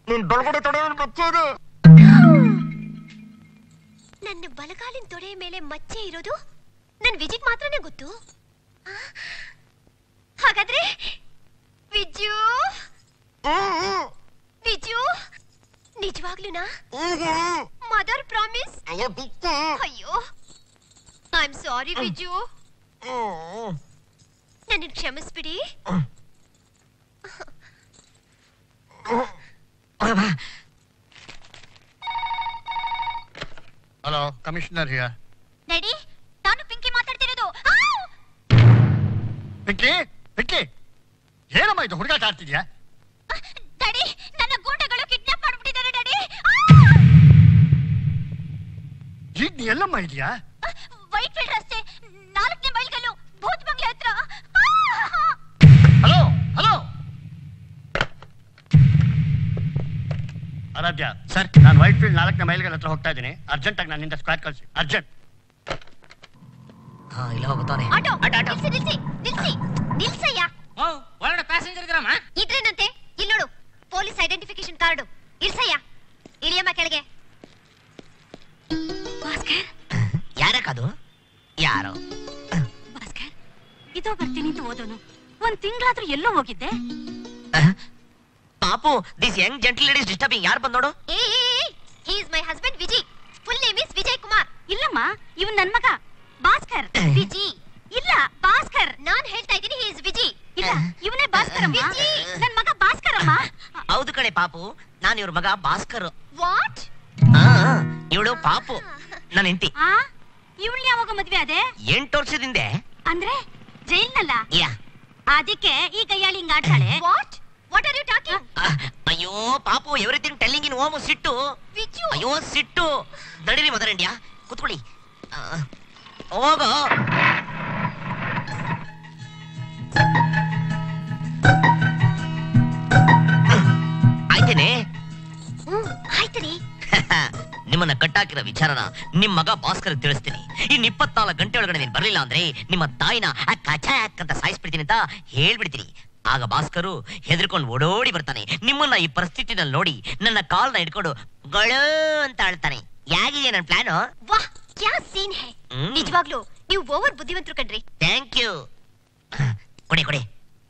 ನೀನ್ ಬಲಗಡೆ ತೊಡೆ ಮಚ್ಚೆ ಇದೆ ನನ್ನ ಬಲಗಾಲಿನ ತೊಡೆಯ ಮೇಲೆ ಮಚ್ಚೆ ಇರೋದು ನನ್ ವಿಜಿಗ್ ಮಾತ್ರನೇ ಗೊತ್ತು ಆ? ಹಾಗಾದ್ರೆ ವಿಜ್ಜು ವಿಜು ನಿಜವಾಗ್ಲೂನಾ ಮದರ್ ಪ್ರಾಮಿಸ್ ಅಯ್ಯೋ ಐ ಆಮ್ ಸಾರಿ ವಿಜು ನನ್ನ ಕ್ಷಮಿಸ್ಬಿಡಿ ಹಲೋ ಕಮಿಷನರ್ ಹಿಯರ್ ನಡಿ ನಾನು ಪಿಂಕಿ ಮಾತಾಡ್ತಿರೋದು ಪಿಂಕಿ ಪಿಂಕಿ ಏನಮ್ಮ ಇದು ಹುಡುಗಾಟ ಆಡ್ತಿದ್ಯಾ ಡ್ಯಾಡಿ ನನ್ನ ಗೂಂಡಗಳು ಕಿಡ್ನಾಪ್ ಮಾಡ್ಬಿಟ್ಟಿದ್ದಾರೆ ಡ್ಯಾಡಿ ಈಗ ನೀ ಎಲ್ಲಮ್ಮ ಇದೆಯಾ ವೈಟ್ ಫೀಲ್ಡ್ ರಸ್ತೆ ನಾಲ್ಕನೇ ಮೈಲ್ಗಲ್ಲು ಭೂತ್ ಬಂಗ್ಲೆ ಹತ್ರ ಹಲೋ ಹಲೋ ಆರಾಧ್ಯ ಸರ್ ನಾನು ವೈಟ್ ಫೀಲ್ಡ್ ನಾಲ್ಕನೇ ಮೈಲ್ಗಳ ಹತ್ರ ಹೋಗ್ತಾ ಇದ್ದೀನಿ ಅರ್ಜೆಂಟ್ ಆಗಿ ನನ್ನಿಂದ ಸ್ಕ್ವಾಡ್ ಕಳಿಸಿ ಅರ್ಜೆಂಟ್ ಹಾ ಇಲ್ಲ ಹೋಗ್ತಾನೆ ಆಟೋ ನಿಲ್ಸಿ ನಿಲ್ಸಿ ನಿಲ್ಸಿ ನಿಲ್ಸಯ್ಯ ಒಳಗಡೆ ಪ್ಯಾಸೆಂಜರ್ ಇದ್ರಮ್ಮ ಇದ್ರೇನಂತೆ ಇಲ್ಲಿ ನೋಡು ಪೊಲೀಸ್ ಐಡೆಂಟಿಫಿಕೇಶನ್ ಕಾರ್ಡು ಇಳ್ಸಯ್ಯ ಇಳಿಯಮ್ಮ ಕೆಳಗೆ ಭಾಸ್ಕರ್ ಯಾರಕ್ಕದು ಯಾರು ಭಾಸ್ಕರ್ ಇದೋ ಬರ್ತೀನಿ ಅಂತ ಓದೋನು ಒಂದ್ ತಿಂಗಳಾದ್ರೂ ಎಲ್ಲೋ ಹೋಗಿದ್ದೆ ಪಾಪು this young gentle ladies disturbing ಯಾರು ಬಂದೋಡು ಏ he is my husband Vijay full name is Vijay Kumar ಇಲ್ಲಮ್ಮ ಇವನ್ ನನ್ ಮಗ ಭಾಸ್ಕರ್ ವಿಜಿ ಇಲ್ಲ ಭಾಸ್ಕರ್ ನಾನ್ ಹೇಳ್ತಾ ಇದ್ದೀನಿ ಹಿ ಇಸ್ ವಿಜಿ ಇಲ್ಲ ಇವನೇ ಭಾಸ್ಕರಮ್ಮ ನನ್ ಮಗ ಭಾಸ್ಕರಮ್ಮ ಹೌದು ಕಣೆ ಪಾಪು ನಾನು ಇವ್ರ ಮಗ ಭಾಸ್ಕರ್ ವಾಟ್ ಇವಳು ಪಾಪು ನನ್ನ ಹೆಂಡತಿ ಆ ಇವಳು ಯಾವಾಗ ಮದ್ವೆ ಅದೇ ಎಂಟು ವರ್ಷದಿಂದ ಅಂದ್ರೆ ಜೈಲ್ನಲ್ಲ ಯಾ ಅದಕ್ಕೆ ಈ ಕೈಯಾಳಿ ಹಿಂಗ್ ಆಡ್ತಾಳೆ what what are you talking ಅಯ್ಯೋ ಪಾಪು ಎವ್ರಿಥಿಂಗ್ ಟೆಲ್ಲಿಂಗ್ ಇನ್ ಓಮು ಸಿಟ್ಟು ವಿಜು ಅಯ್ಯೋ ಸಿಟ್ಟು ನಡೀರಿ ಮದರ್ ಇಂಡಿಯಾ ಕುತ್ಕೊಳ್ಳಿ ಆ, ಹೋಗೋ ಆಯ್ತೇನೆ ಆಯ್ತರಿ ನಿಮ್ಮನ್ನ ಕಟ್ಟಾಕಿರೋ ವಿಚಾರನ ನಿಮ್ ಮಗ ಭಾಸ್ಕರ್ ತಿಳಿಸ್ತೀನಿ ಇನ್ ಇಪ್ಪತ್ನಾಲ್ಕು ಗಂಟೆ ಒಳಗಡೆ ನೀನ್ ಬರ್ಲಿಲ್ಲ ಅಂದ್ರೆ ನಿಮ್ಮ ತಾಯಿನ ಆ ಕಚಾಕ್ ಅಂತ ಸಾಯಿಸ್ಬಿಡ್ತೀನಿ ಅಂತ ಹೇಳ್ಬಿಡ್ತೀನಿ ಆಗ ಭಾಸ್ಕರು ಹೆದರ್ಕೊಂಡು ಓಡೋಡಿ ಬರ್ತಾನೆ ನಿಮ್ಮನ್ನ ಈ ಪರಿಸ್ಥಿತಿನಲ್ಲಿ ನೋಡಿ ನನ್ನ ಕಾಲ್ನ ಹಿಡ್ಕೊಂಡು ಗಳು ಅಂತ ಆಳ್ತಾನೆ ಯಾಗಿದೆ ನನ್ನ ಪ್ಲಾನು ವಾಹ್ ಕ್ಯಾ ಸೀನ್ ಹೈ ಹ್ಮ್. ನಿಜವಾಗ್ಲೂ ನೀವು ಓವರ್ ಬುದ್ಧಿವಂತರು ಕಣ್ರಿ ಥ್ಯಾಂಕ್ ಯು ಕೊಡಿ ಕೊಡಿ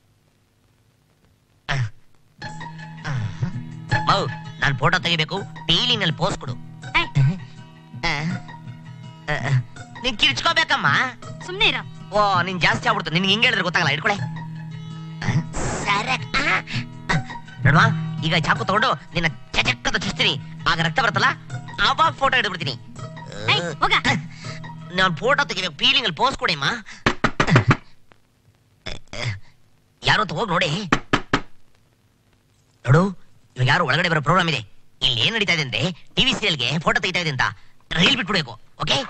ಮೌ ನಾನು ಫೋಟೋ ತೆಗಿಬೇಕು ಟೀಲಿನಲ್ಲಿ ಪೋಸ್ ಕೊಡು ಐ, ಆ, ಆ, ಆ, ನೀನ್ ಕಿರ್ಚ್ಕೋಬೇಕಮ್ಮ ಸುಮ್ನೆ ಇರೋ ಓ ನೀನ್ ಜಾಸ್ತಿ ಆಗ್ಬಿಡ್ತು ನಿನ್ಗೆ ಹಿಂಗೆ ಹೇಳಿದ್ರೆ ಗೊತ್ತಾಗಲ್ಲ ಇಟ್ಕೊಳೆ ನೋಡುವ ಈಗ ಚಾಕು ತಗೊಂಡು ನಿನ್ನ ಚಚಕ್ಕದ ಚುಸ್ತೀನಿ ಆಗ ರಕ್ತ ಬರುತ್ತಲ್ಲ ಆವಾಗ ಫೋಟೋ ಹಿಡಿದ್ಬಿಡ್ತೀನಿ ಐ, ಹೋಗ. ನಾನು ಫೋಟೋ ತೆಗಿಬೇಕು ಫೀಲಿಂಗ್ ಅಲ್ಲಿ ಪೋಸ್ ಕೊಡಿ ಅಮ್ಮ ಯಾರು ಅಂತ ಹೋಗಿ ನೋಡಿ ನೋಡು ಇವಾಗ ಯಾರು ಒಳಗಡೆ ಬರೋ ಪ್ರೋಗ್ರಾಮ್ ಇದೆ ಇಲ್ಲಿ ಏನ್ ನಡೀತಾ ಇದೆ ಅಂದ್ರೆ ಟಿವಿ ಸೀರಿಯಲ್ಗೆ ಫೋಟೋ ತೆಗಿತಾ ಇದೆ ಅಂತ ರೈಲ್ ಬಿಟ್ಬಿಡ್ಬೇಕು ಓಕೆ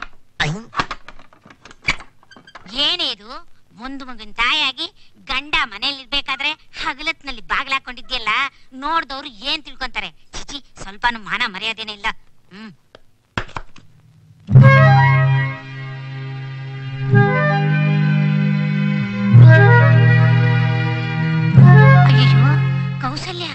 ಏನೇ ಇದು ಒಂದು ಮಗನ್ ತಾಯಾಗಿ ಗಂಡ ಮನೇಲಿ ಇರ್ಬೇಕಾದ್ರೆ ಹಗಲತ್ನಲ್ಲಿ ಬಾಗ್ಲಾಕೊಂಡಿದ್ಯಲ್ಲ ನೋಡ್ದವ್ರು ಏನ್ ತಿಳ್ಕೊಂತಾರೆ ಚಿಚಿ ಸ್ವಲ್ಪನೂ ಮಾನ ಮರ್ಯಾದೆನೇ ಇಲ್ಲ ಹ್ಮ್ ಅಯ್ಯೋ ಕೌಸಲ್ಯ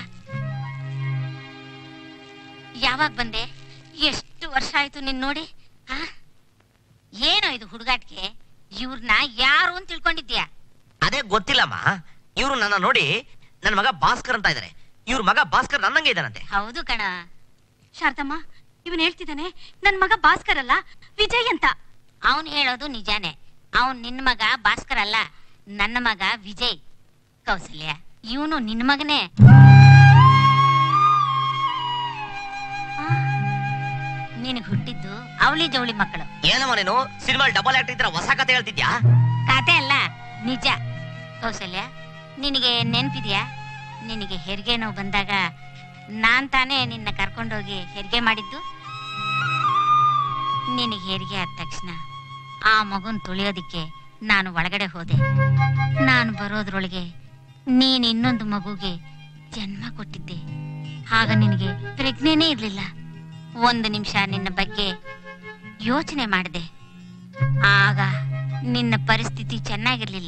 ಯಾವಾಗ ಬಂದೆ ಎಷ್ಟು ವರ್ಷ ಆಯ್ತು ನಿನ್ ನೋಡಿ ಆ ಏನೋ ಇದು ಹುಡುಗಾಟ್ಗೆ ಇವ್ರನ್ನ ಯಾರು ಅಂತ ತಿಳ್ಕೊಂಡಿದ್ಯಾ ಅದೇ ಗೊತ್ತಿಲ್ಲಮ್ಮ ಇವರು ನನ್ನ ನೋಡಿ ನನ್ನ ಮಗ ಭಾಸ್ಕರ್ ಅಂತ ಇದಾರೆ ಇವ್ರ ಮಗ ಭಾಸ್ಕರ್ ನನ್ನಂಗೆ ಇದ್ದಾನಂತೆ ಹೌದು ಕಣ ಶಾರದಮ್ಮ ಇವನ್ ಹೇಳ್ತಿದ್ದಾನೆ ನನ್ ಮಗ ಭಾಸ್ಕರ್ ಅಲ್ಲ ವಿಜಯ್ ಅಂತ ಅವನ್ ಹೇಳೋದು ನಿಜಾನೇ ಅವನ್ ನಿನ್ ಮಗ ಭಾಸ್ಕರ್ ಅಲ್ಲ ನನ್ನ ಮಗ ವಿಜಯ್ ಕೌಸಲ್ಯ ಇವನು ನಿನ್ ಮಗನೇ ನಿನಗ್ ಹುಟ್ಟಿದ್ದು ಅವಳಿ ಜವಳಿ ಮಕ್ಕಳು ಏನಮ್ಮ ನೀನು ಸಿನಿಮಾ ಡಬಲ್ ಆಕ್ಟ್ ಇದ್ರ ಹೊಸ ಕತೆ ಹೇಳ್ತಿದ್ಯಾ ಕತೆ ಅಲ್ಲ ನಿಜ ಕೌಸಲ್ಯ ನಿನಗೆ ನೆನ್ಪಿದ್ಯಾ ನಿನಗೆ ಹೆರಿಗೆ ನೋವು ಬಂದಾಗ ನಾನ್ ತಾನೇ ನಿನ್ನ ಕರ್ಕೊಂಡೋಗಿ ಹೆರಿಗೆ ಮಾಡಿದ್ದು ನಿನಗೆ ಹೆರಿಗೆ ಆದ ತಕ್ಷಣ ಆ ಮಗುನ್ ತುಳಿಯೋದಿಕ್ಕೆ ನಾನು ಒಳಗಡೆ ಹೋದೆ ನಾನು ಬರೋದ್ರೊಳಗೆ ನೀನ್ ಇನ್ನೊಂದು ಮಗುಗೆ ಜನ್ಮ ಕೊಟ್ಟಿದ್ದೆ ಆಗ ನಿನಗೆ ಪ್ರಜ್ಞೆನೇ ಇರ್ಲಿಲ್ಲ ಒಂದು ನಿಮಿಷ ನಿನ್ನ ಬಗ್ಗೆ ಯೋಚನೆ ಮಾಡಿದೆ ಆಗ ನಿನ್ನ ಪರಿಸ್ಥಿತಿ ಚೆನ್ನಾಗಿರ್ಲಿಲ್ಲ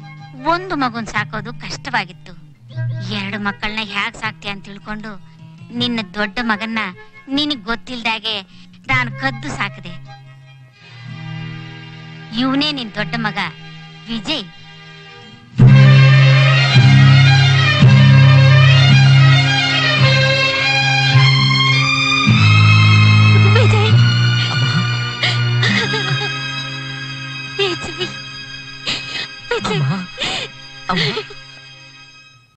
ಒಂದು ಮಗುನ್ ಸಾಕೋದು ಕಷ್ಟವಾಗಿತ್ತು ಎರಡು ಮಕ್ಕಳನ್ನ ಹ್ಯಾಗ್ ಸಾಕ್ತಿ ಅಂತ ತಿಳ್ಕೊಂಡು ನಿನ್ನ ದೊಡ್ಡ ಮಗನ್ನ ನಿನಗ್ ಗೊತ್ತಿಲ್ದಾಗೆ ನಾನು ಕದ್ದು ಸಾಕದೆ ಇವನೇ ನಿನ್ ದೊಡ್ಡ ಮಗ ವಿಜಯ್ ವಿಜಯ್ ಅಮ್ಮ ವಿಜಯ್ ವಿಜಯ್ ಅಮ್ಮ ಅಮ್ಮ